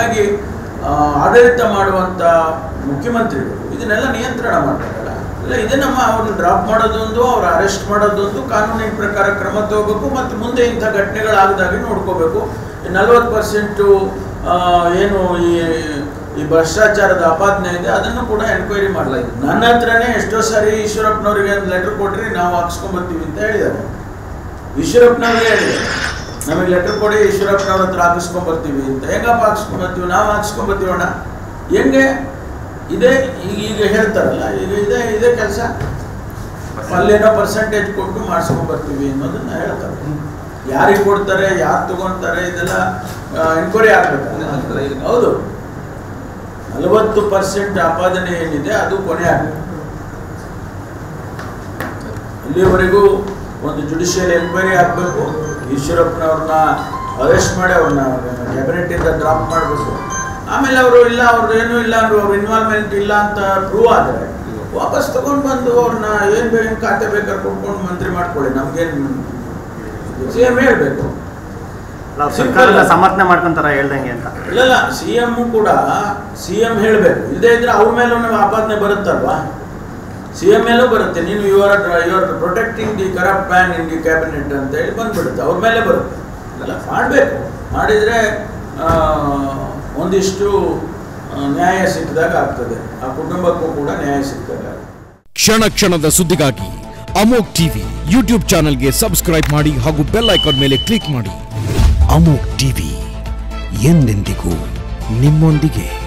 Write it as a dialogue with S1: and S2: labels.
S1: ಹಾಗಾಗಿ ಆ, ಆಡಳಿತ ಮಾಡುವಂಥ ಮುಖ್ಯಮಂತ್ರಿಗಳು ಇದನ್ನೆಲ್ಲ ನಿಯಂತ್ರಣ ಮಾಡ್ತಾರಲ್ಲ ಇಲ್ಲ ಇದೇ ನಮ್ಮ ಅವ್ರನ್ನ ಡ್ರಾಪ್ ಮಾಡೋದೊಂದು ಅವ್ರ ಅರೆಸ್ಟ್ ಮಾಡೋದೊಂದು ಕಾನೂನಿನ ಪ್ರಕಾರ ಕ್ರಮ ತಗೋಬೇಕು ಮತ್ತು ಮುಂದೆ ಇಂಥ ಘಟನೆಗಳಾಗದಾಗೆ ನೋಡ್ಕೋಬೇಕು ನಲ್ವತ್ತು ಪರ್ಸೆಂಟು ಏನು ಈ ಈ ಭ್ರಷ್ಟಾಚಾರದ ಆಪಾದನೆ ಇದೆ ಅದನ್ನು ಕೂಡ ಎನ್ಕ್ವೈರಿ ಮಾಡಲಾಗಿದೆ ನನ್ನ ಹತ್ರನೇ ಎಷ್ಟೋ ಸಾರಿ ಈಶ್ವರಪ್ಪನವರಿಗೆ ಒಂದು ಲೆಟರ್ ಕೊಟ್ರಿ ನಾವು ಹಾಕ್ಸ್ಕೊಂಬರ್ತೀವಿ ಅಂತ ಹೇಳಿದ್ದಾರೆ ಈಶ್ವರಪ್ಪನವರೇ ಹೇಳಿದ್ದಾರೆ ನಮಗೆ ಲೆಟರ್ ಕೊಡಿ ಈಶ್ವರಪ್ಪನವ್ರ ಹತ್ರ ಹಾಕಿಸ್ಕೊಂಬರ್ತೀವಿ ಅಂತ ಹೆಂಗಪ್ಪ ಹಾಕ್ಸ್ಕೊಂಬರ್ತೀವಿ ನಾವು ಹಾಕ್ಸ್ಕೊಂಬರ್ತೀವಣ್ಣ ಹೆಂಗೆ ಇದೇ ಈಗ ಈಗ ಹೇಳ್ತಾರಲ್ಲ ಈಗ ಇದೇ ಇದೇ ಕೆಲಸ ಅಲ್ಲೇನೋ ಪರ್ಸೆಂಟೇಜ್ ಕೊಟ್ಟು ಮಾಡಿಸ್ಕೊಂಬರ್ತೀವಿ ಅನ್ನೋದನ್ನ ಹೇಳ್ತಾರೆ ಯಾರಿಗೆ ಕೊಡ್ತಾರೆ ಯಾರು ತಗೊಳ್ತಾರೆ ಇದೆಲ್ಲ ಎನ್ಕ್ವೈರಿ ಆಗ್ಬೇಕು ಹೌದು ನಲವತ್ತು ಪರ್ಸೆಂಟ್ ಆಪಾದನೆ ಏನಿದೆ ಅದು ಕೊನೆ ಆಗಬೇಕು ಇಲ್ಲಿವರೆಗೂ ಒಂದು ಜುಡಿಷಿಯಲ್ ಎನ್ಕ್ವೈರಿ ಆಗಬೇಕು ಈಶ್ವರಪ್ಪನವ್ರನ್ನ ಅರೆಸ್ಟ್ ಮಾಡಿ ಅವ್ರನ್ನ ಕ್ಯಾಬಿನೆಟ್ಟಿಂದ ಡ್ರಾಪ್ ಮಾಡಬೇಕು ಆಮೇಲೆ ಅವರು ಇಲ್ಲ ಅವ್ರು ಏನೂ ಇಲ್ಲ ಅಂದ್ರೆ ಅವ್ರ ಇನ್ವಾಲ್ವ್ಮೆಂಟ್ ಇಲ್ಲ ಅಂತ ಪ್ರೂವ್ ಆದರೆ ವಾಪಸ್ ತಗೊಂಡು ಬಂದು ಅವ್ರನ್ನ ಏನು ಬೇಕು ಖಾತೆ ಬೇಕಾದ್ರೆ ಕೊಟ್ಕೊಂಡು ಮಂತ್ರಿ ಮಾಡ್ಕೊಳ್ಳಿ ನಮ್ಗೇನು ಸಿ ಎಮ್ ಹೇಳಬೇಕು
S2: ನಾವು ಸರ್ಕಾರದ ಸಮರ್ಥನೆ ಮಾಡ್ಕೊಂತಾರ ಹೇಳ್ದಂಗೆ ಅಂತ
S1: ಇಲ್ಲ ಸಿ ಎಮ್ ಕೂಡ ಸಿ ಎಂ ಹೇಳಬೇಕು ಇಲ್ಲದೇ ಇದ್ರೆ ಅವ್ರ ಮೇಲೂ ನಾವು ಆಪಾದನೆ ಬರುತ್ತಲ್ವಾ ಸಿ ಎಂ ಮೇಲೂ ಬರುತ್ತೆ ನೀನು you are you are protecting the corrupt man in the cabinet ಅಂತ ಹೇಳಿ ಬಂದ್ಬಿಡುತ್ತೆ ಅವ್ರ ಮೇಲೆ ಬರುತ್ತೆ ಇದೆಲ್ಲ ಮಾಡಬೇಕು ಮಾಡಿದರೆ ಒಂದಿಷ್ಟು ಆ, ನ್ಯಾಯ ಸಿಕ್ಕಿದಾಗ ಆಗ್ತದೆ ಆ ಕುಟುಂಬಕ್ಕೂ ಕೂಡ ನ್ಯಾಯ ಸಿಕ್ಕಿದಾಗ ಆಗ್ತದೆ.
S3: ಕ್ಷಣ ಕ್ಷಣದ ಸುದ್ದಿಗಾಗಿ ಅಮೋಕ್ ಟಿವಿ ಯೂಟ್ಯೂಬ್ ಚಾನೆಲ್ಗೆ ಸಬ್ಸ್ಕ್ರೈಬ್ ಮಾಡಿ ಹಾಗೂ ಬೆಲ್ ಐಕಾನ್ ಮೇಲೆ ಕ್ಲಿಕ್ ಮಾಡಿ ಅಮೋಕ್ ಟಿವಿ ಎಂದೆಂದಿಗೂ ನಿಮ್ಮೊಂದಿಗೆ